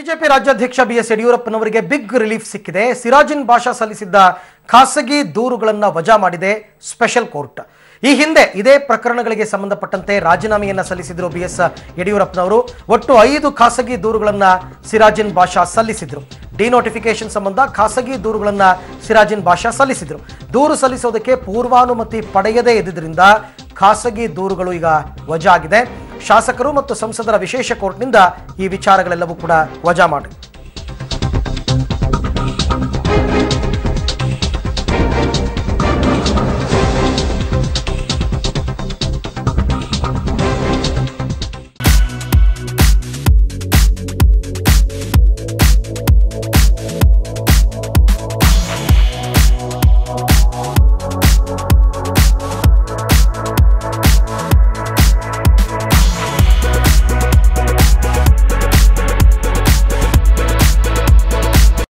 BJP ರಾಜ್ಯಾಧ್ಯಕ್ಷ BS ಯಡಿಯೂರಪ್ಪನವರಿಗೆ big relief ಸಿಕ್ಕಿದೆ ಸಿರಾಜಿನ್ ಭಾಷಾ ಸಲ್ಲಿಸಿದ್ದ ಖಾಸಗಿ ದೂರುಗಳನ್ನು ವಜಾ ಮಾಡಿದೆ ಸ್ಪೆಷಲ್ ಕೋರ್ಟ್ ಈ ಹಿಂದೆ ಇದೇ ಪ್ರಕರಣಗಳಿಗೆ ಸಂಬಂಧಪಟ್ಟಂತೆ ರಾಜೀನಾಮೆಯನ್ನ ಸಲ್ಲಿಸಿದ್ರು ಬಿಎಸ್ ಯಡಿಯೂರಪ್ಪನವರು ಒಟ್ಟು ಐದು ಖಾಸಗಿ ದೂರುಗಳನ್ನ ಸಿರಾಜಿನ್ ಭಾಷಾ ಸಲ್ಲಿಸಿದ್ರು ಡಿನೋಟಿಫಿಕೇಶನ್ ಸಂಬಂಧ ಖಾಸಗಿ ದೂರುಗಳನ್ನ ಸಿರಾಜಿನ್ ಭಾಷಾ ಸಲ್ಲಿಸಿದ್ರು ದೂರು ಸಲ್ಲಿಸೋದಕ್ಕೆ ಪೂರ್ವಾನುಮತಿ ಪಡೆಯದೇ ಇದ್ದಿದ್ದರಿಂದ ಖಾಸಗಿ ದೂರುಗಳು ಈಗ ವಜಾ ಆಗಿದೆ ಶಾಸಕರು ಮತ್ತು ಸಂಸದರ ವಿಶೇಷ ಕೋರ್ಟ್ನಿಂದ ಈ ವಿಚಾರಗಳೆಲ್ಲವೂ ಕೂಡ ವಜಾ ಮಾಡಿ